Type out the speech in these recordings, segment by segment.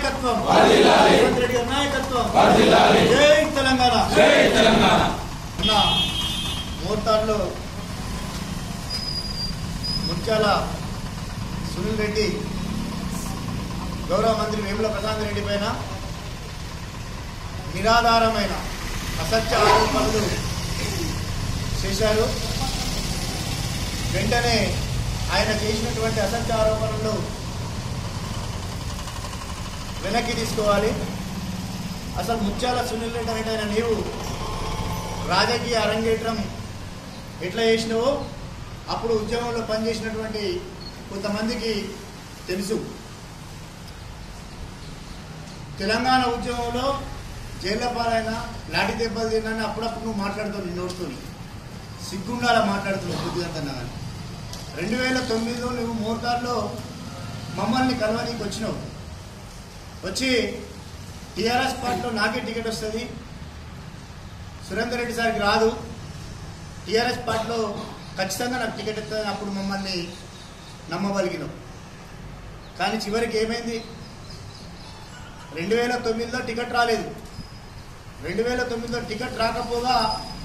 నాయకత్వం రేవంత్ రెడ్డి గారి నాయకత్వం జై తెలంగాణ ఉన్న మోర్తాడ్లో ముత్యాల సునీల్ రెడ్డి గౌరవ మంత్రి వేముల ప్రశాంత్ రెడ్డి పైన నిరాధారమైన అసత్య ఆరోపణలు చేశారు వెంటనే ఆయన చేసినటువంటి అసత్య ఆరోపణలు వెనక్కి తీసుకోవాలి అసలు ముత్యాల సునీల్ రెడ్డి అనేట ఆయన నీవు రాజకీయ అరంగేట్రం ఎట్లా చేసినావో అప్పుడు ఉద్యమంలో పనిచేసినటువంటి కొంతమందికి తెలుసు తెలంగాణ ఉద్యమంలో జైళ్ళ పాలైన లాఠీ దెబ్బలు తిన్నాను అప్పుడప్పుడు నువ్వు మాట్లాడుతావు నీ నోడుతోని సిగ్గుండాల మాట్లాడుతున్నావు బుద్ధిగంతన్నా కానీ రెండు వేల తొమ్మిదిలో నువ్వు మోర్తార్లో మమ్మల్ని కలవనీకి వచ్చినావు వచ్చి టీఆర్ఎస్ పార్టీలో నాకే టికెట్ వస్తుంది సురేందర్ రెడ్డి సార్కి రాదు టీఆర్ఎస్ పార్టీలో ఖచ్చితంగా నాకు టికెట్ ఇస్తుంది అప్పుడు మమ్మల్ని నమ్మగలిగినాం కానీ చివరికి ఏమైంది రెండు వేల తొమ్మిదిలో టికెట్ రాలేదు రెండు వేల తొమ్మిదిలో టికెట్ రాకపోగా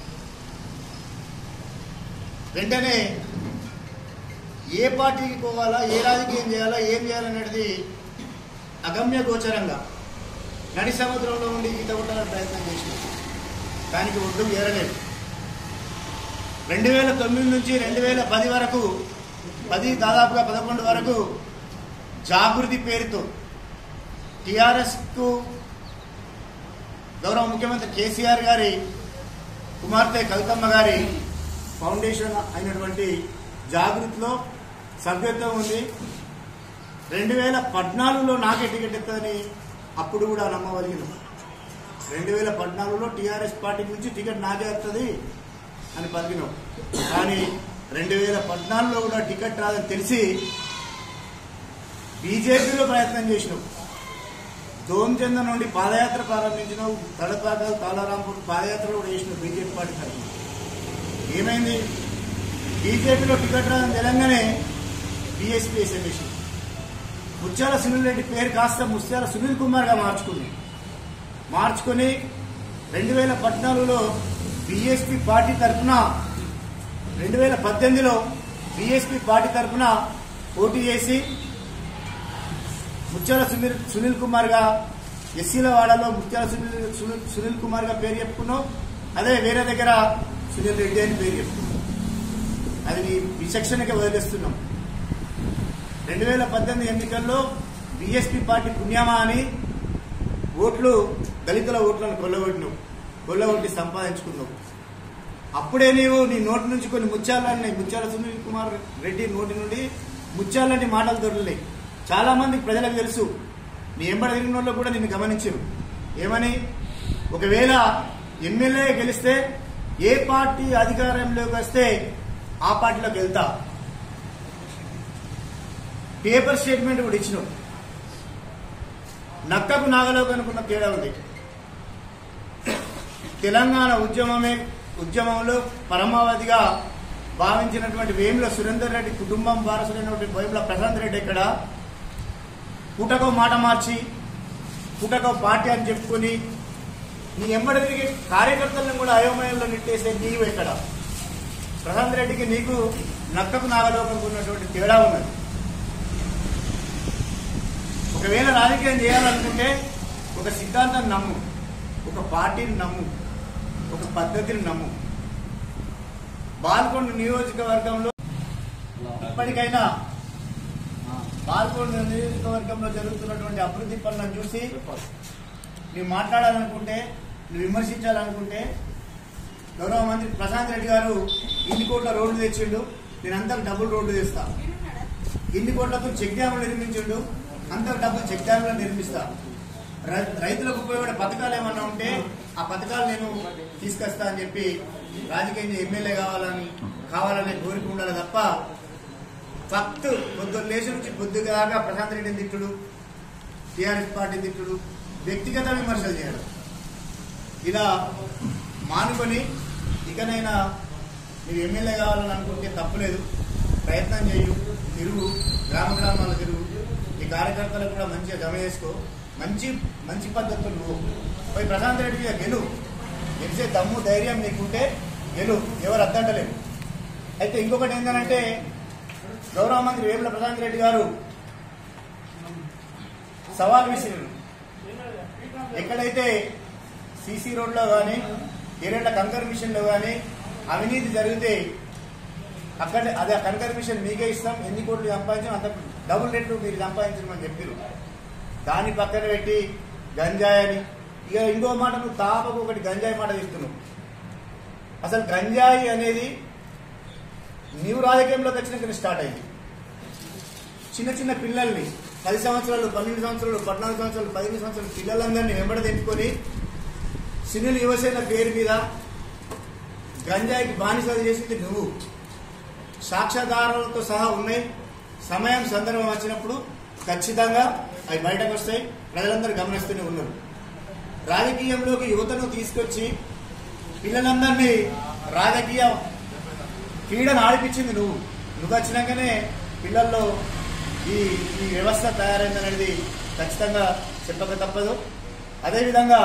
వెంటనే ఏ పార్టీకి పోవాలా ఏ రాజకీయం చేయాలా ఏం చేయాలనేది అగమ్య గోచరంగా నడి సముద్రంలో ఉండి ఈత కొట్టాలని ప్రయత్నం చేసినాం దానికి ఒడ్డు ఏరలేదు రెండు వేల తొమ్మిది నుంచి రెండు వేల పది వరకు పది దాదాపుగా పదకొండు వరకు జాగృతి పేరుతో టిఆర్ఎస్కు గౌరవ ముఖ్యమంత్రి కేసీఆర్ గారి కుమార్తె కవితమ్మ గారి ఫౌండేషన్ అయినటువంటి జాగృతిలో సభ్యత్వం ఉంది రెండు వేల పద్నాలుగులో నాకే టికెట్ ఇస్తుందని అప్పుడు కూడా నమ్మగలిగినాం రెండు వేల పద్నాలుగులో టీఆర్ఎస్ పార్టీ నుంచి టికెట్ నాకే వస్తుంది అని పలికినాం కానీ రెండు వేల పద్నాలుగులో కూడా టికెట్ రాదని తెలిసి బీజేపీలో ప్రయత్నం చేసినాం దోమచంద నుండి పాదయాత్ర ప్రారంభించినావు తడపాక కాలారాంపూర్ పాదయాత్ర కూడా చేసినావు బీజేపీ పార్టీ తరఫున ఏమైంది బీజేపీలో టికెట్ రాదని తెలంగానే బీఎస్పీ ఎస్ఎంఎస్ ముత్యాల సునీల్ రెడ్డి పేరు కాస్త ముత్యాల సునీల్ కుమార్గా మార్చుకుంది మార్చుకొని రెండు వేల పద్నాలుగులో బీఎస్పీ పార్టీ తరఫున రెండు వేల పద్దెనిమిదిలో బీఎస్పీ పార్టీ తరఫున పోటీ చేసి ముత్యాల సునీల్ సునీల్ కుమార్గా ఎస్సీల వాడలో ముత్యాల సునీల్ సునీల్ సునీల్ కుమార్గా పేరు చెప్పుకున్నావు అదే వేరే దగ్గర సునీల్ రెడ్డి అని పేరు చెప్పుకున్నావు అది నీ విచక్షణకే వదిలేస్తున్నాం రెండు వేల పద్దెనిమిది ఎన్నికల్లో బీఎస్పీ పార్టీ పుణ్యమా అని ఓట్లు దళితుల ఓట్లను కొల్లగొట్టినావు కొల్లగొట్టి సంపాదించుకున్నావు అప్పుడే నీవు నీ నోటి నుంచి కొన్ని ముత్యాలని ముత్యాల సునీల్ కుమార్ రెడ్డి నోటి నుండి ముత్యాలంటి మాటలు దొరకలేయి చాలా మంది ప్రజలకు తెలుసు నీ ఎంబడి తిరిగిన వాళ్ళు కూడా నిన్ను గమనించారు ఏమని ఒకవేళ ఎమ్మెల్యే గెలిస్తే ఏ పార్టీ అధికారంలోకి వస్తే ఆ పార్టీలోకి వెళ్తా పేపర్ స్టేట్మెంట్ కూడా ఇచ్చినావు నక్కకు నాగలోకి అనుకున్న తేడా ఉంది తెలంగాణ ఉద్యమమే ఉద్యమంలో పరమావధిగా భావించినటువంటి వేముల సురేందర్ రెడ్డి కుటుంబం వారసుడైనటువంటి వేముల ప్రశాంత్ రెడ్డి ఇక్కడ పుటకో మాట మార్చి పుటకో పార్టీ అని చెప్పుకొని నీ ఎంబడి తిరిగి కార్యకర్తలను కూడా అయోమయంలో నెట్టేసే నీవు ఇక్కడ ప్రశాంత్ రెడ్డికి నీకు నక్కకు నాగలోకం ఉన్నటువంటి తేడా ఉన్నది ఒకవేళ రాజకీయం చేయాలనుకుంటే ఒక సిద్ధాంతం నమ్ము ఒక పార్టీని నమ్ము ఒక పద్ధతిని నమ్ము బాల్కొండ నియోజకవర్గంలో ఇప్పటికైనా బాల్కొండ నియోజకవర్గంలో జరుగుతున్నటువంటి అభివృద్ధి పనులను చూసి నువ్వు మాట్లాడాలనుకుంటే నువ్వు విమర్శించాలనుకుంటే గౌరవ మంత్రి ప్రశాంత్ రెడ్డి గారు ఇన్ని కోట్ల రోడ్లు తెచ్చిండు నేను అంతకు డబుల్ రోడ్లు తెస్తా ఇన్ని కోట్లతో చెక్ డ్యాములు నిర్మించిండు అంతకు డబ్బులు చెక్ డ్యాములు నిర్మిస్తా రై- రైతులకు ఉపయోగపడే పథకాలు ఏమన్నా ఉంటే ఆ పథకాలు నేను తీసుకొస్తా అని చెప్పి రాజకీయంగా ఎమ్మెల్యే కావాలని కావాలనే కోరిక ఉండాలి తప్ప ఫక్త్ పొద్దు లేచి నుంచి పొద్దు దాకా ప్రశాంత్ రెడ్డిని తిట్టుడు టీఆర్ఎస్ పార్టీ తిట్టుడు వ్యక్తిగత విమర్శలు చేయడం ఇలా మానుకొని ఇకనైనా మీరు ఎమ్మెల్యే కావాలని అనుకుంటే తప్పులేదు ప్రయత్నం చేయు తిరుగు గ్రామ గ్రామాల తిరుగు ఈ కార్యకర్తలకు కూడా మంచిగా జమ చేసుకో మంచి మంచి పద్ధతులు నువ్వు పోయి ప్రశాంత్ రెడ్డి మీద గెలు గెలిచే దమ్ము ధైర్యం నీకుంటే గెలు ఎవరు అద్దంటలేరు అయితే ఇంకొకటి ఏంటంటే గౌరవ మంత్రి వేముల ప్రశాంత్ రెడ్డి గారు సవాల్ విసిరు ఎక్కడైతే సీసీ రోడ్లో కానీ ఏరేళ్ల కంకర్ మిషన్లో కానీ అవినీతి జరిగితే అక్కడ అదే ఆ కంకర్ మిషన్ మీకే ఇస్తాం ఎన్ని కోట్లు సంపాదించాం అంత డబుల్ రేట్లు మీరు సంపాదించమని చెప్పారు దాన్ని పక్కన పెట్టి గంజాయి అని ఇక ఇంకో మాట నువ్వు తాపకు ఒకటి గంజాయి మాట ఇస్తున్నావు అసలు గంజాయి అనేది నీవు రాజకీయంలోకి వచ్చినాక స్టార్ట్ అయింది చిన్న చిన్న పిల్లల్ని పది సంవత్సరాలు పన్నెండు సంవత్సరాలు పద్నాలుగు సంవత్సరాలు పదిహేను సంవత్సరాలు పిల్లలందరినీ వెంబడ తెచ్చుకొని సునీల్ యువసేన పేరు మీద గంజాయికి బానిసలు చేసింది నువ్వు సాక్ష్యాధారాలతో సహా ఉన్నాయి సమయం సందర్భం వచ్చినప్పుడు ఖచ్చితంగా అవి బయటకు వస్తాయి ప్రజలందరూ గమనిస్తూనే ఉన్నారు రాజకీయంలోకి యువతను తీసుకొచ్చి పిల్లలందరినీ రాజకీయ క్రీడను ఆడిపించింది నువ్వు నువ్వు వచ్చినాకనే పిల్లల్లో ఈ ఈ వ్యవస్థ తయారైందనేది ఖచ్చితంగా చెప్పక తప్పదు అదేవిధంగా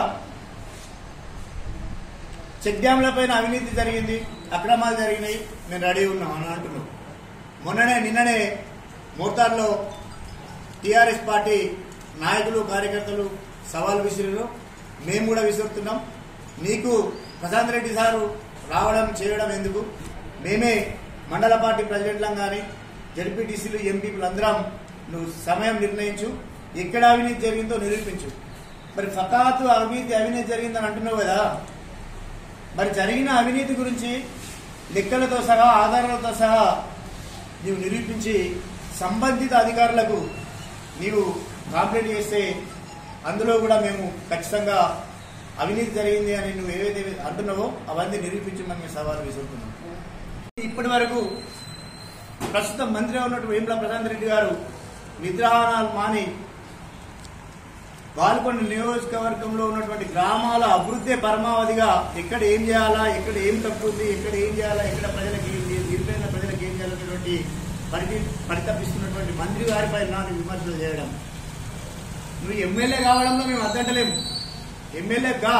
చెక్ డ్యాంల పైన అవినీతి జరిగింది అక్రమాలు జరిగినాయి నేను రెడీ ఉన్నాం అని అంటున్నాను మొన్ననే నిన్ననే మోర్తార్లో టీఆర్ఎస్ పార్టీ నాయకులు కార్యకర్తలు సవాల్ విసిరారు మేము కూడా విసురుతున్నాం నీకు ప్రశాంత్ రెడ్డి సారు రావడం చేయడం ఎందుకు మేమే మండల పార్టీ ప్రెసిడెంట్లం కానీ జడ్పీటీసీలు ఎంపీలు అందరం నువ్వు సమయం నిర్ణయించు ఎక్కడ అవినీతి జరిగిందో నిరూపించు మరి ఫకాతు అవినీతి అవినీతి జరిగిందని అంటున్నావు కదా మరి జరిగిన అవినీతి గురించి లెక్కలతో సహా ఆధారాలతో సహా నీవు నిరూపించి సంబంధిత అధికారులకు నీవు కంప్లైంట్ చేస్తే అందులో కూడా మేము ఖచ్చితంగా అవినీతి జరిగింది అని నువ్వు ఏవైతే అంటున్నావో అవన్నీ నిరూపించమని మేము సవాలు విసురుతున్నాం ఇప్పటి వరకు ప్రస్తుతం మంత్రిగా ఉన్నటువంటి వేముల ప్రశాంత్ రెడ్డి గారు నిద్రాహారాలు మాని బాల్కొండ నియోజకవర్గంలో ఉన్నటువంటి గ్రామాల అభివృద్ధి పరమావధిగా ఎక్కడ ఏం చేయాలా ఎక్కడ ఏం తప్పు ఉంది ఎక్కడ ఏం చేయాలా ఎక్కడ ప్రజలకు ఏం చేయాలి నిరుపేద ప్రజలకు ఏం చేయాలనేటువంటి పరిధి పరితపిస్తున్నటువంటి మంత్రి గారిపై నాటి విమర్శలు చేయడం నువ్వు ఎమ్మెల్యే కావడంలో మేము అద్దంటలేము ఎమ్మెల్యే గా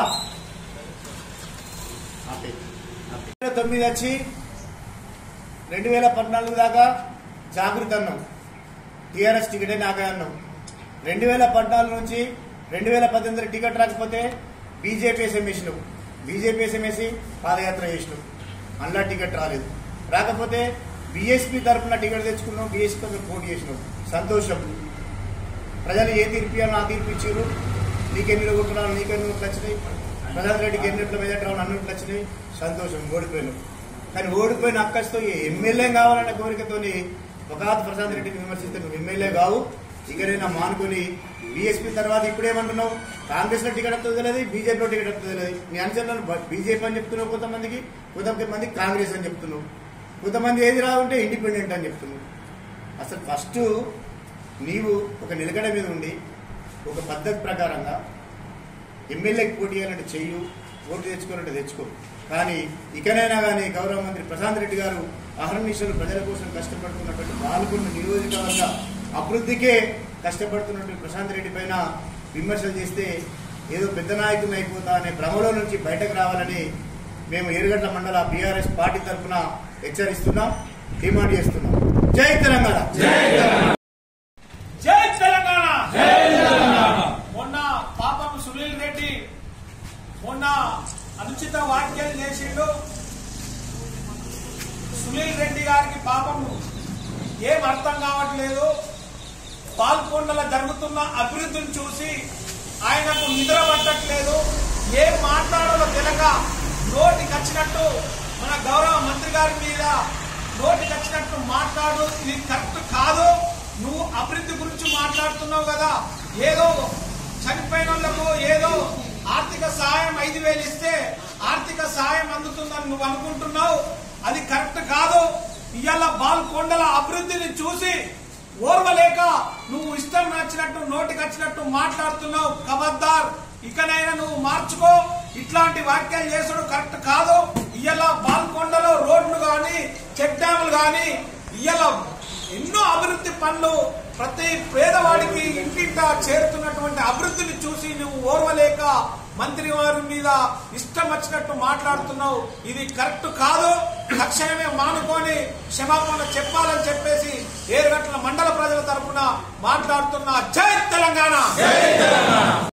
ఆపే. ఆపే. తొమ్మిది వచ్చి రెండు వేల పద్నాలుగు దాకా జాగృతి అన్నాం టీఆర్ఎస్ టికెటే నాకే అన్నాం రెండు వేల పద్నాలుగు నుంచి రెండు వేల పద్దెనిమిది టికెట్ రాకపోతే బీజేపీ ఎస్ఎంఎసినావు బీజేపీ ఎస్ఎంఎసి పాదయాత్ర చేసినావు అందులో టికెట్ రాలేదు రాకపోతే బీఎస్పీ తరఫున టికెట్ తెచ్చుకున్నావు బీఎస్పీ తరఫున పోటీ చేసినావు సంతోషం ప్రజలు ఏ తీర్పు ఇవ్వాలో ఆ తీర్పు ఇచ్చారు నీకు ఎన్ని ఓట్లు నీకు ఎన్ని ఓట్లు వచ్చినాయి ప్రధాన రెడ్డికి ఎన్ని ఓట్ల మెజార్టీ రావాలి అన్ని ఓట్లు వచ్చినాయి సంతోషం ఓడిపోయినావు కానీ ఓడిపోయిన అక్కస్తో ఎమ్మెల్యే కావాలన్న కోరికతోని ఒకనాథ్ ప్రశాంత్ రెడ్డిని విమర్శిస్తే నువ్వు ఎమ్మెల్యే కావు ఇకనైనా మానుకొని బీఎస్పీ తర్వాత ఇప్పుడేమంటున్నావు కాంగ్రెస్ లో టికెట్ వస్తుంది తెలియదు బీజేపీలో టికెట్ వస్తుంది తెలియదు నీ అనుచరులను బీజేపీ అని చెప్తున్నావు కొంతమందికి కొంతమంది కాంగ్రెస్ అని చెప్తున్నావు కొంతమంది ఏది రావుంటే ఇండిపెండెంట్ అని చెప్తున్నావు అసలు ఫస్ట్ నీవు ఒక నిలకడ మీద ఉండి ఒక పద్ధతి ప్రకారంగా ఎమ్మెల్యేకి పోటీ చేయాలంటే చెయ్యు ఓటు తెచ్చుకోవాలంటే తెచ్చుకో కానీ ఇకనైనా కానీ గౌరవ మంత్రి ప్రశాంత్ రెడ్డి గారు అహర్నిశలు ప్రజల కోసం కష్టపడుతున్నటువంటి పాల్గొన్న నియోజకవర్గ అభివృద్ధికే కష్టపడుతున్నటువంటి ప్రశాంత్ రెడ్డి పైన విమర్శలు చేస్తే ఏదో పెద్ద నాయకుని అయిపోతా అనే భ్రమలో నుంచి బయటకు రావాలని మేము ఏరుగడ్ల మండల బీఆర్ఎస్ పార్టీ తరఫున హెచ్చరిస్తున్నాం డిమాండ్ చేస్తున్నాం జై తెలంగాణ జై తెలంగాణ మొన్న పాపం సునీల్ రెడ్డి మొన్న అనుచిత వ్యాఖ్యలు చేసిండు సునీల్ రెడ్డి గారికి పాపం ఏం అర్థం కావట్లేదు పాల్కొండల జరుగుతున్న అభివృద్ధిని చూసి ఆయనకు నిద్ర పట్టట్లేదు ఏం మాట్లాడాలో తెలక నోటికి వచ్చినట్టు మన గౌరవ మంత్రి గారి మీద నోటికి వచ్చినట్టు మాట్లాడు ఇది కరెక్ట్ కాదు నువ్వు అభివృద్ధి గురించి మాట్లాడుతున్నావు కదా ఏదో చనిపోయిన వాళ్ళకు ఏదో ఆర్థిక సహాయం ఐదు వేలు ఇస్తే ఆర్థిక సహాయం అందుతుందని నువ్వు అనుకుంటున్నావు అది కరెక్ట్ కాదు ఇవాళ బాల్కొండల అభివృద్ధిని చూసి ఓర్వలేక నువ్వు ఇష్టం నచ్చినట్టు నోటికి వచ్చినట్టు మాట్లాడుతున్నావు కబద్దార్ ఇకనైనా నువ్వు మార్చుకో ఇట్లాంటి వ్యాఖ్యలు చేసుడు కరెక్ట్ కాదు ఇవాళ బాల్కొండలో రోడ్లు గాని చెక్ డ్యాములు గాని ఇవాళ ఎన్నో అభివృద్ధి పనులు ప్రతి పేదవాడికి ఇంటింటా చేరుతున్నటువంటి అభివృద్ధిని చూసి నువ్వు ఓర్వలేక మంత్రి వారి మీద ఇష్టం వచ్చినట్టు మాట్లాడుతున్నావు ఇది కరెక్ట్ కాదు తక్షణమే మానుకొని క్షమాపణ చెప్పాలని చెప్పేసి ఏరుగట్ల మండల ప్రజల తరపున మాట్లాడుతున్న జై తెలంగాణ